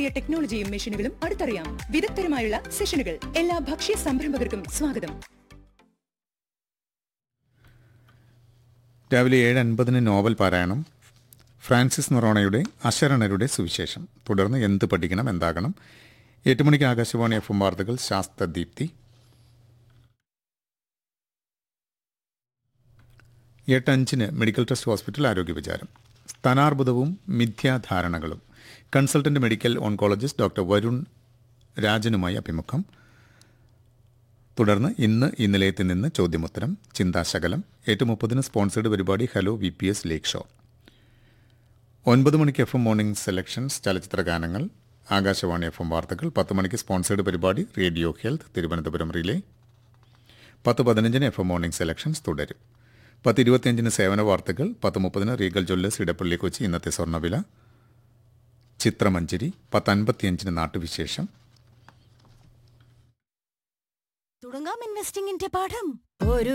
പുതിയ ടെക്നോളജിയും മെഷീനുകളും അടുത്തറിയാം വിദഗ്ധരുമായുള്ള സെഷനുകൾ എല്ലാ ഭക്ഷ്യ സംരംഭകർക്കും സ്വാഗതം രാവിലെ ഏഴ് അൻപതിന് നോവൽ പാരായണം ഫ്രാൻസിസ് നൊറോണയുടെ അശരണരുടെ സുവിശേഷം തുടർന്ന് എന്ത് പഠിക്കണം എന്താകണം എട്ട് മണിക്ക് ആകാശവാണി എഫ് എം വാർത്തകൾ ശാസ്ത്രദീപ്തി എട്ട് അഞ്ചിന് മെഡിക്കൽ ട്രസ്റ്റ് ഹോസ്പിറ്റൽ ആരോഗ്യ വിചാരം സ്ഥാനാർബുദവും മിഥ്യാധാരണകളും consultant medical oncologist doctor Varun രാജനുമായി അഭിമുഖം തുടർന്ന് ഇന്ന് ഈ നിലയത്തിൽ നിന്ന് ചോദ്യമുത്തരം ചിന്താശകലം എട്ട് മുപ്പതിന് സ്പോൺസേഡ് പരിപാടി ഹലോ വി പി എസ് ലേക്ക് ഷോ ഒൻപത് മണിക്ക് എഫ് എം മോർണിംഗ് സെലക്ഷൻസ് ചലച്ചിത്ര ഗാനങ്ങൾ ആകാശവാണി എഫ് എം വാർത്തകൾ പത്ത് മണിക്ക് സ്പോൺസേഡ് പരിപാടി റേഡിയോ ഹെൽത്ത് തിരുവനന്തപുരം റിലേ പത്ത് പതിനഞ്ചിന് എഫ് എം മോർണിംഗ് സെലക്ഷൻസ് തുടരും പത്ത് ഇരുപത്തിയഞ്ചിന് സേവന വാർത്തകൾ പത്ത് മുപ്പതിന് റീഗൽ ജ്വല്ലേഴ്സ് ഇടപ്പള്ളി കൊച്ചി ഇന്നത്തെ സ്വർണ്ണവില ചിത്രമഞ്ചരി പത്ത് അൻപത്തിയഞ്ചിന് നാട്ടുവിശേഷം തുടങ്ങാം ഇൻവെസ്റ്റിംഗിന്റെ പാഠം ഒരു